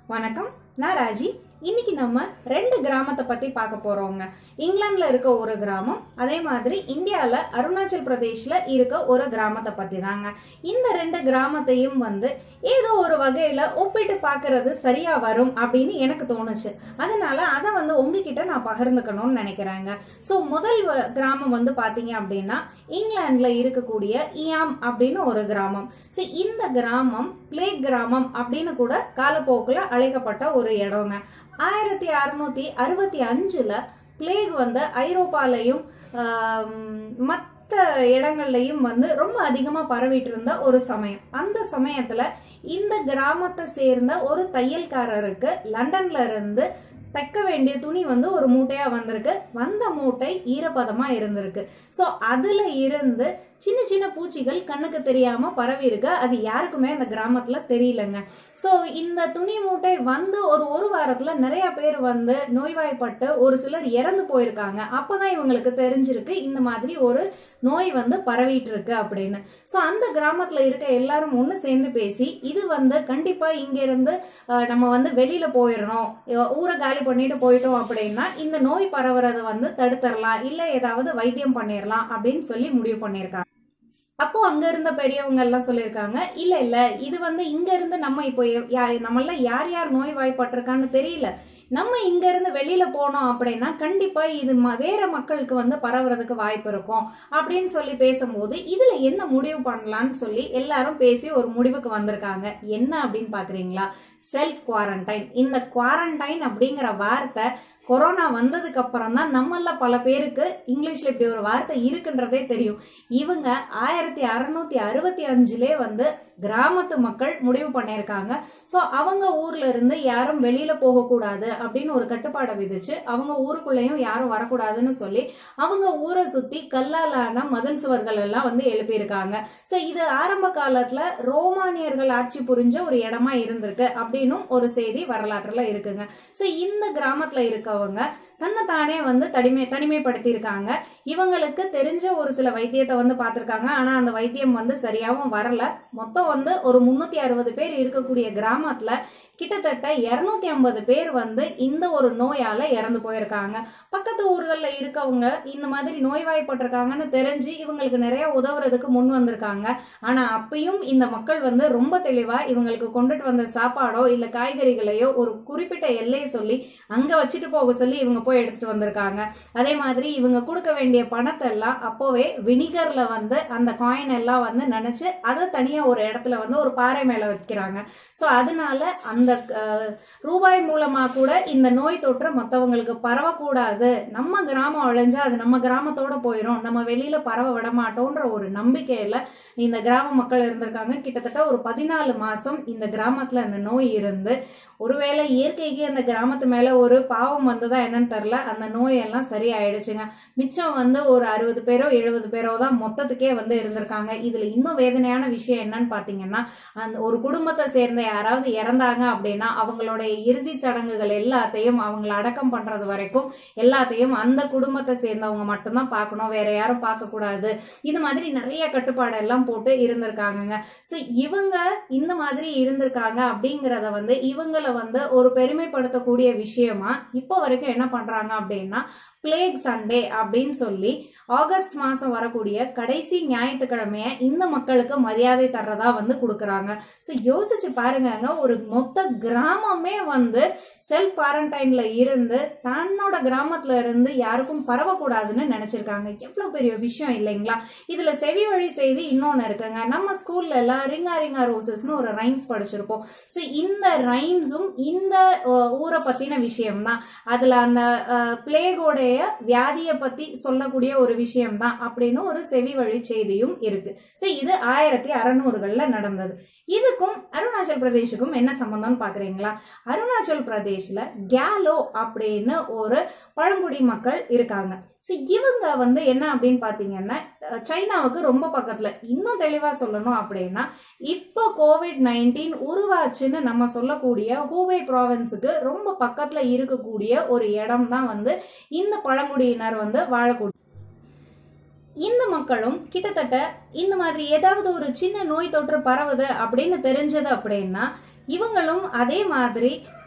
வணக்கம் நான் ராஜி இன்னைக்கு நம்ம ரெண்டு கிராமத்தை பத்தி பார்க்க போறோங்க இங்கிலாந்துல இருக்க ஒரு கிராமம் அதே மாதிரி இந்தியால அருணாச்சல் பிரதேஷ்ல இருக்க ஒரு கிராமத்தை பத்தி தாங்க இந்த ரெண்டு கிராமத்தையும் வந்து ஏதோ ஒரு வகையில ஒப்பிட்டு பார்க்கிறது சரியா வரும் அப்படின்னு எனக்கு தோணுச்சு அதனால அதை வந்து உங்ககிட்ட நான் பகிர்ந்துக்கணும்னு நினைக்கிறேங்க ஸோ முதல் வ- கிராமம் வந்து பாத்தீங்க அப்படின்னா இங்கிலாந்துல இருக்கக்கூடிய இயாம் அப்படின்னு ஒரு கிராமம் ஸோ இந்த கிராமம் பிளேக் கிராமம் அப்படின்னு கூட காலப்போக்கில் அழைக்கப்பட்ட ஒரு இடங்க ஆயிரத்தி அறுநூத்தி அறுபத்தி அஞ்சுல பிளேக் வந்து ஐரோப்பாலையும் மற்ற இடங்கள்லையும் வந்து ரொம்ப அதிகமா பரவிட்டு இருந்த ஒரு சமயம் அந்த சமயத்துல இந்த கிராமத்தை சேர்ந்த ஒரு தையல்காரருக்கு லண்டன்ல இருந்து தைக்க வேண்டிய துணி வந்து ஒரு மூட்டையா வந்திருக்கு வந்த மூட்டை ஈரப்பதமா இருந்திருக்கு சோ அதுல இருந்து சின்ன சின்ன பூச்சிகள் கண்ணுக்கு தெரியாம பரவி இருக்கு அது யாருக்குமே அந்த கிராமத்துல தெரியலங்க சோ இந்த துணி மூட்டை வந்து ஒரு ஒரு வாரத்துல நிறைய பேர் வந்து நோய்வாய்ப்பட்டு ஒரு சிலர் இறந்து போயிருக்காங்க அப்பதான் இவங்களுக்கு தெரிஞ்சிருக்கு இந்த மாதிரி ஒரு நோய் வந்து பரவிட்டு இருக்கு அப்படின்னு சோ அந்த கிராமத்துல இருக்க எல்லாரும் ஒண்ணு சேர்ந்து பேசி இது வந்து கண்டிப்பா இங்க இருந்து அஹ், நம்ம வந்து வெளியில போயிடணும் அஹ், ஊரை காலி பண்ணிட்டு போயிட்டோம் அப்படின்னா இந்த நோய் பரவுறதை வந்து தடுத்துடலாம் இல்ல ஏதாவது வைத்தியம் பண்ணிடலாம் அப்படின்னு சொல்லி முடிவு பண்ணியிருக்காங்க அப்போ அங்க இருந்த பெரியவங்க எல்லாம் சொல்லியிருக்காங்க இல்ல இல்ல இது வந்து இங்க இருந்து நம்ம இப்போ யா- நம்மள யார் யார் நோய் வாய்ப்பட்டிருக்கான்னு தெரியல நம்ம இங்க இருந்து வெளியில போனோம் அப்படின்னா கண்டிப்பா இது ம- வேற மக்களுக்கு வந்து பரவுறதுக்கு வாய்ப்பு இருக்கும் அப்படின்னு சொல்லி பேசும்போது இதுல என்ன முடிவு பண்ணலாம்னு சொல்லி எல்லாரும் பேசி ஒரு முடிவுக்கு வந்திருக்காங்க என்ன அப்படின்னு பாக்குறீங்களா செல்ஃப் குவாரண்டைன் இந்த குவாரண்டைன் அப்படிங்கிற வார்த்தை கொரோனா வந்ததுக்கு அப்புறம் தான் நம்மள பல பேருக்கு இங்கிலீஷ்ல இப்படி ஒரு வார்த்தை இருக்குன்றதே தெரியும் இவங்க ஆயிரத்தி அறுநூத்தி அறுபத்தி அஞ்சுலே வந்து கிராமத்து மக்கள் முடிவு பண்ணியிருக்காங்க ஸோ அவங்க ஊர்ல இருந்து யாரும் வெளியில போகக்கூடாது அப்படின்னு ஒரு கட்டுப்பாடை விதிச்சு அவங்க ஊருக்குள்ளேயும் யாரும் வரக்கூடாதுன்னு சொல்லி அவங்க ஊரை சுத்தி கல்லாலான மதில் சுவர்கள் எல்லாம் வந்து எழுப்பியிருக்காங்க ஸோ இது ஆரம்ப காலத்துல ரோமானியர்கள் ஆட்சி புரிஞ்ச ஒரு இடமா இருந்திருக்கு அப்படின்னும் ஒரு செய்தி வரலாற்றுல இருக்குங்க ஸோ இந்த கிராமத்துல இருக்கவங்க தன்னை தானே வந்து தனிமை தனிமைப்படுத்தி இருக்காங்க இவங்களுக்கு தெரிஞ்ச ஒரு சில வைத்தியத்தை வந்து பார்த்திருக்காங்க ஆனா அந்த வைத்தியம் வந்து சரியாவும் வரல மொத்தம் வந்து ஒரு முன்னூத்தி அறுபது பேர் இருக்கக்கூடிய கிராமத்துல கிட்டத்தட்ட இருநூத்தி ஐம்பது பேர் வந்து இந்த ஒரு நோயால இறந்து போயிருக்காங்க பக்கத்து ஊர்கள்ல இருக்கவங்க இந்த மாதிரி நோய்வாய்ப்பட்டிருக்காங்கன்னு தெரிஞ்சு இவங்களுக்கு நிறைய உதவுறதுக்கு முன் வந்திருக்காங்க ஆனா அப்பயும் இந்த மக்கள் வந்து ரொம்ப தெளிவா இவங்களுக்கு கொண்டுட்டு வந்த சாப்பாடோ இல்ல காய்கறிகளையோ ஒரு குறிப்பிட்ட எல்லையை சொல்லி அங்க வச்சுட்டு போக சொல்லி இவங்க போய் எடுத்துட்டு வந்திருக்காங்க அதே மாதிரி இவங்க கொடுக்க வேண்டிய பணத்தை எல்லாம் அப்போவே வினிகர்ல வந்து அந்த காயின் எல்லாம் வந்து நினைச்சு அதை தனியா ஒரு இடத்துல வந்து ஒரு பாறை மேல வைக்கிறாங்க சோ அதனால அந்த அஹ், ரூபாய் மூலமா கூட இந்த நோய் தொற்று மத்தவங்களுக்கு பரவக்கூடாது நம்ம கிராமம் அழிஞ்சா அது நம்ம கிராமத்தோட போயிடும் நம்ம வெளியில பரவ விட மாட்டோம்ன்ற ஒரு நம்பிக்கையில இந்த கிராம மக்கள் இருந்திருக்காங்க கிட்டத்தட்ட ஒரு பதினாலு மாசம் இந்த கிராமத்துல அந்த நோய் இருந்து ஒருவேளை இயற்கைக்கு அந்த கிராமத்து மேல ஒரு பாவம் வந்ததா என்னன்னு தெரியல அந்த நோய் எல்லாம் சரியாயிடுச்சுங்க மிச்சம் வந்து ஒரு அறுபது பேரோ எழுபது பேரோ தான் மொத்தத்துக்கே வந்து இருந்திருக்காங்க இதுல இன்னும் வேதனையான விஷயம் என்னன்னு பாத்தீங்கன்னா அந்த ஒரு குடும்பத்தை சேர்ந்த யாராவது இறந்தாங்க அப்படின்னா அவங்களுடைய இறுதி சடங்குகள் எல்லாத்தையும் அவங்கள அடக்கம் பண்றது வரைக்கும் எல்லாத்தையும் அந்த குடும்பத்தை சேர்ந்தவங்க மட்டும்தான் பார்க்கணும் வேற யாரும் பார்க்க கூடாது இது மாதிரி நிறைய கட்டுப்பாடு எல்லாம் போட்டு இருந்திருக்காங்கங்க சோ இவங்க இந்த மாதிரி இருந்திருக்காங்க அப்படிங்கறத வந்து இவங்கள வந்து ஒரு பெருமைப்படுத்தக்கூடிய விஷயமா இப்போ வரைக்கும் என்ன பண்றாங்க அப்படின்னா பிளேக் சண்டே அப்படின்னு சொல்லி ஆகஸ்ட் மாசம் வரக்கூடிய கடைசி ஞாயிற்றுக்கிழமைய இந்த மக்களுக்கு மரியாதை தர்றதா வந்து கொடுக்கறாங்க சோ யோசிச்சு பாருங்கங்க ஒரு மொத்த கிராமமே வந்து செல்ஃப் குவாரண்டைன்ல இருந்து தன்னோட கிராமத்துல இருந்து யாருக்கும் பரவக்கூடாதுன்னு நினைச்சிருக்காங்க எவ்வளவு பெரிய விஷயம் இல்லைங்களா இதுல செவி வழி செய்தி இன்னொன்னு இருக்குங்க நம்ம ஸ்கூல்ல எல்லாம் ரிங்கா ரிங்கா ரோசஸ்னு ஒரு ரைம்ஸ் படிச்சிருப்போம் சோ இந்த ரைம்ஸும் இந்த அஹ், ஊரை பத்தின விஷயம் தான் அதுல அந்த பிளேகோடைய வியாதியை பத்தி சொல்லக்கூடிய ஒரு விஷயம் தான் அப்படின்னு ஒரு செவி வழி செய்தியும் இருக்கு சோ இது ஆயிரத்தி அறநூறுகள்ல நடந்தது இதுக்கும் அருணாச்சல் பிரதேஷுக்கும் என்ன சம்பந்தம்னு பாக்குறீங்களா அருணாச்சல் பிரதேஷ்ல கேலோ அப்படின்னு ஒரு பழங்குடி மக்கள் இருக்காங்க ஸோ இவங்க வந்து என்ன அப்படின்னு பாத்தீங்கன்னா அஹ், சைனாவுக்கு ரொம்ப பக்கத்துல இன்னும் தெளிவா சொல்லணும் அப்படின்னா இப்போ கோவிட் நைன்டீன் உருவாச்சுன்னு நம்ம சொல்லக்கூடிய ஹூபே ப்ராவின்ஸுக்கு ரொம்ப பக்கத்துல இருக்கக்கூடிய ஒரு இடம் தான் வந்து இந்த பழங்குடியினர் வந்து வாழக்கூடிய இந்த மக்களும் கிட்டத்தட்ட இந்த மாதிரி ஏதாவது ஒரு சின்ன நோய் தொற்று பரவுது அப்படின்னு தெரிஞ்சது அப்படின்னா இவங்களும் அதே மாதிரி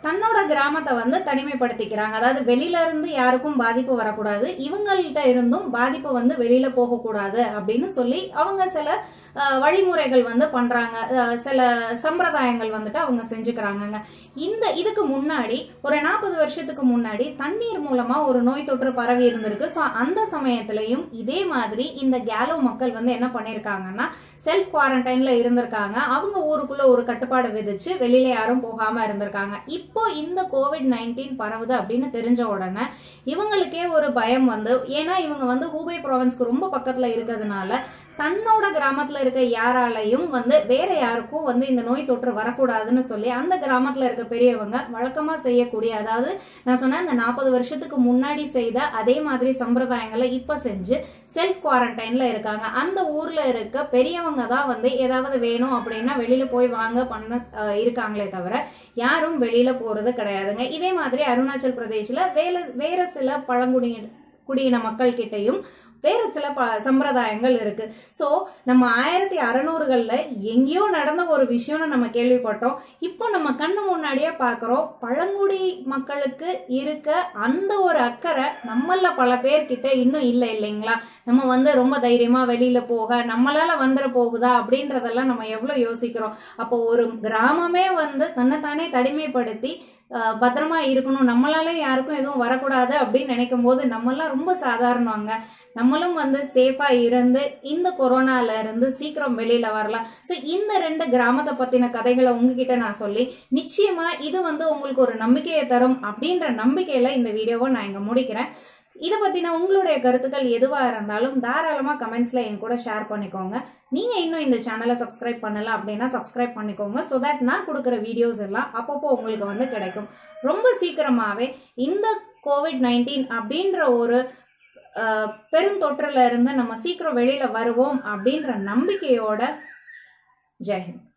தன்னோட கிராமத்தை வந்து தனிமைப்படுத்திக்கிறாங்க அதாவது வெளியில இருந்து யாருக்கும் பாதிப்பு வரக்கூடாது இவங்கள்ட்ட இருந்தும் பாதிப்பு வந்து வெளியில போகக்கூடாது அப்படின்னு சொல்லி அவங்க சில அஹ், வழிமுறைகள் வந்து பண்றாங்க அஹ், சில சம்பிரதாயங்கள் வந்துட்டு அவங்க செஞ்சுக்கிறாங்கங்க இந்த இதுக்கு முன்னாடி ஒரு நாற்பது வருஷத்துக்கு முன்னாடி தண்ணீர் மூலமா ஒரு நோய் தொற்று பரவி இருந்திருக்கு ஸோ அந்த சமயத்திலையும் இதே மாதிரி இந்த கேலோ மக்கள் வந்து என்ன பண்ணிருக்காங்கன்னா செல்ஃப் குவாரண்டைன்ல இருந்திருக்காங்க அவங்க ஊருக்குள்ள ஒரு கட்டுப்பாடு விதிச்சு வெளியில யாரும் போகாம இருந்திருக்காங்க இப்போ இந்த கோவிட் நைன்டீன் பரவுது அப்படின்னு தெரிஞ்ச உடனே இவங்களுக்கே ஒரு பயம் வந்து ஏன்னா இவங்க வந்து ஹூபை ப்ராவின்ஸ்க்கு ரொம்ப பக்கத்துல இருக்கிறதுனால தன்னோட கிராமத்துல இருக்க யாராலையும் வந்து வேற யாருக்கும் வந்து இந்த நோய் தொற்று வரக்கூடாதுன்னு சொல்லி அந்த கிராமத்துல இருக்க பெரியவங்க வழக்கமா செய்யக்கூடிய அதாவது நான் சொன்ன இந்த நாற்பது வருஷத்துக்கு முன்னாடி செய்த அதே மாதிரி சம்பிரதாயங்களை இப்ப செஞ்சு செல்ஃப் குவாரண்டைன்ல இருக்காங்க அந்த ஊர்ல இருக்க பெரியவங்க தான் வந்து ஏதாவது வேணும் அப்படின்னா வெளியில போய் வாங்க பண்ண அஹ், இருக்காங்களே தவிர யாரும் வெளியில போறது கிடையாதுங்க இதே மாதிரி அருணாச்சல் பிரதேஷ்ல வேற வேற சில பழங்குடியின குடியின மக்கள் கிட்டயும் வேற சில ப சம்பிரதாயங்கள் இருக்கு சோ நம்ம ஆயிரத்தி அறநூறுகள்ல எங்கேயோ நடந்த ஒரு விஷயம்னு நம்ம கேள்விப்பட்டோம் இப்போ நம்ம கண்ணு முன்னாடியே பாக்குறோம் பழங்குடி மக்களுக்கு இருக்க அந்த ஒரு அக்கறை நம்மள பல பேர்கிட்ட இன்னும் இல்லை இல்லைங்களா நம்ம வந்து ரொம்ப தைரியமா வெளியில போக நம்மளால வந்துட போகுதா அப்படின்றதெல்லாம் நம்ம எவ்வளவு யோசிக்கிறோம் அப்போ ஒரு கிராமமே வந்து தன்னைத்தானே தனிமைப்படுத்தி அஹ், பத்திரமா இருக்கணும் நம்மளால யாருக்கும் எதுவும் வரக்கூடாது அப்படின்னு நினைக்கும் போது நம்மெல்லாம் ரொம்ப சாதாரணங்க நம்மளும் வந்து சேஃபா இருந்து இந்த கொரோனால இருந்து சீக்கிரம் வெளியில வரலாம் ஸோ இந்த ரெண்டு கிராமத்தை பத்தின கதைகளை உங்ககிட்ட நான் சொல்லி நிச்சயமா இது வந்து உங்களுக்கு ஒரு நம்பிக்கையை தரும் அப்படின்ற நம்பிக்கையில இந்த வீடியோவை நான் இங்க முடிக்கிறேன் இதை பத்தின உங்களுடைய கருத்துக்கள் எதுவா இருந்தாலும் தாராளமா கமெண்ட்ஸ்ல என் கூட ஷேர் பண்ணிக்கோங்க நீங்க இன்னும் இந்த சேனலை சப்ஸ்கிரைப் பண்ணல அப்படின்னா சப்ஸ்கிரைப் பண்ணிக்கோங்க ஸோ தட் நான் கொடுக்குற வீடியோஸ் எல்லாம் அப்பப்போ உங்களுக்கு வந்து கிடைக்கும் ரொம்ப சீக்கிரமாவே இந்த கோவிட் நைன்டீன் அப்படின்ற ஒரு அஹ், பெருந்தொற்றுல இருந்து நம்ம சீக்கிரம் வெளியில வருவோம் அப்படின்ற நம்பிக்கையோட ஜெயஹிந்த்